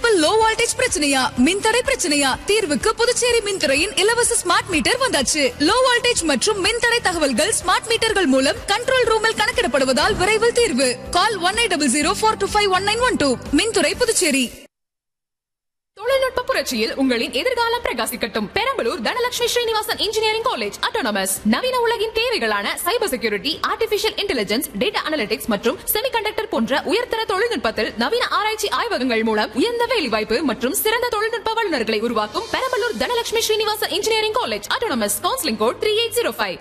cable low voltage பிரச்சனையா மின்தடை பிரச்சனையா தீர்வுக்கு புதுச்சேரி மின்துறையின் இலவச ஸ்மார்ட் மீட்டர் வந்தாச்சு லோ வோல்டேஜ் மற்றும் மின்தடை தகவல்கள் ஸ்மார்ட் மீட்டர்கள் மூலம் கண்ட்ரோல் ரூமில் கணக்கிடப்படுவதால் விரைவில் தீர்வு call one eight double zero four two five one nine one two மின்துறை புதுச்சேரி தொழில்நுட்ப புரட்சியில் உங்களின் எதிர்காலம் பிரகாசிக்கட்டும் Perambalur Dhanalakshmi Srinivasan engineering college autonomous நவீன உலகின் தேவைகளான cyber security artificial intelligence data analytics மற்றும் செமிகண்டக்டர் போன்ற உயர்தர தொழில்நுட்பத்தில் நவீன ஆராய்ச்சி ஆய்வகங்கள் மூலம் உயர்ந்த வேலைவாய்ப்பு மற்றும் சிறந்த தொழில்நுட்ப வல்லுநர்களை உருவாக்கும் Perambalur Dhanalakshmi Srinivasan engineering college autonomous counselling code three eight zero five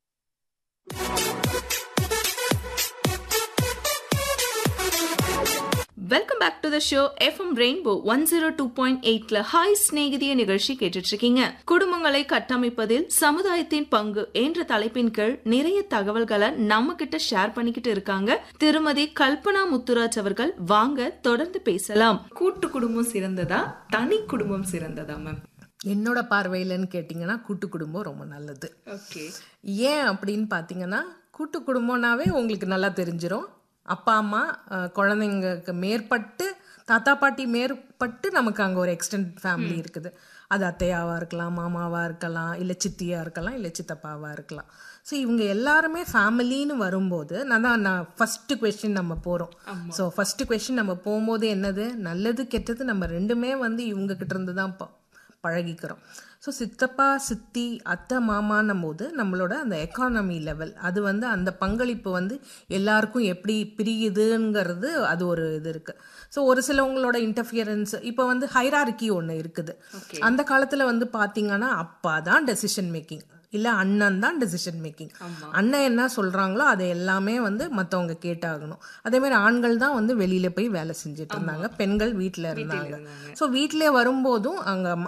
welcome back to the show FM rainbow one zero two point எயிட்ல ஹாய் சிநேகிதிய நிகழ்ச்சி கேட்டுட்டு இருக்கீங்க குடும்பங்களை கட்டமைப்பதில் சமுதாயத்தின் பங்கு என்ற தலைப்பின் கீழ் நிறைய தகவல்களை நம்ம கிட்ட ஷேர் பண்ணிக்கிட்டு இருக்காங்க திருமதி கல்பனா முத்துராஜ் அவர்கள் வாங்க தொடர்ந்து பேசலாம் கூட்டு குடும்பம் சிறந்ததா தனி குடும்பம் சிறந்ததா மேம் என்னோட பார்வையிலன்னு கேட்டிங்கன்னா கூட்டு குடும்பம் ரொம்ப நல்லது ஓகே ஏன் அப்படின்னு பார்த்தீங்கன்னா கூட்டு குடும்பம்னாவே உங்களுக்கு நல்லா தெரிஞ்சிரும் அப்பா அம்மா அஹ், குழந்தைங்களுக்கு மேற்பட்டு தாத்தா பாட்டி மேற்பட்டு நமக்கு அங்கே ஒரு எக்ஸ்டெண்ட் ஃபேமிலி இருக்குது அது அத்தையாவாக இருக்கலாம் மாமாவாக இருக்கலாம் இல்லை சித்தியாக இருக்கலாம் இல்லை சித்தப்பாவாக இருக்கலாம் ஸோ இவங்க எல்லாருமே ஃபேமிலின்னு வரும்போது நான் தான் நான் ஃபஸ்ட்டு கொஷின் நம்ம போகிறோம் ஸோ ஃபஸ்ட்டு கொஷின் நம்ம போகும்போது என்னது நல்லது கெட்டது நம்ம ரெண்டுமே வந்து இவங்க கிட்ட இருந்து தான் ப- பழகிக்கிறோம் ஸோ சித்தப்பா சித்தி அத்தை மாமான்னும் போது நம்மளோட அந்த எக்கானமி லெவல் அது வந்து அந்த பங்களிப்பு வந்து எல்லாருக்கும் எப்படி பிரியுதுங்கிறது அது ஒரு இது இருக்கு ஸோ ஒரு சிலவங்களோட இன்டர்ஃபியரன்ஸ் இப்போ வந்து ஹைரார்கி ஒன்று இருக்குது அந்த காலத்தில் வந்து பார்த்தீங்கன்னா அப்பா தான் டெசிஷன் மேக்கிங் இல்லை அண்ணன் தான் டெசிஷன் மேக்கிங் அண்ணன் என்ன சொல்கிறாங்களோ அதை எல்லாமே வந்து மற்றவங்க கேட்டாகணும் அதே மாதிரி ஆண்கள் தான் வந்து வெளியில் போய் வேலை செஞ்சுட்டு இருந்தாங்க பெண்கள் வீட்டில் இருந்தாங்க ஸோ வீட்டிலே வரும்போதும் அங்கே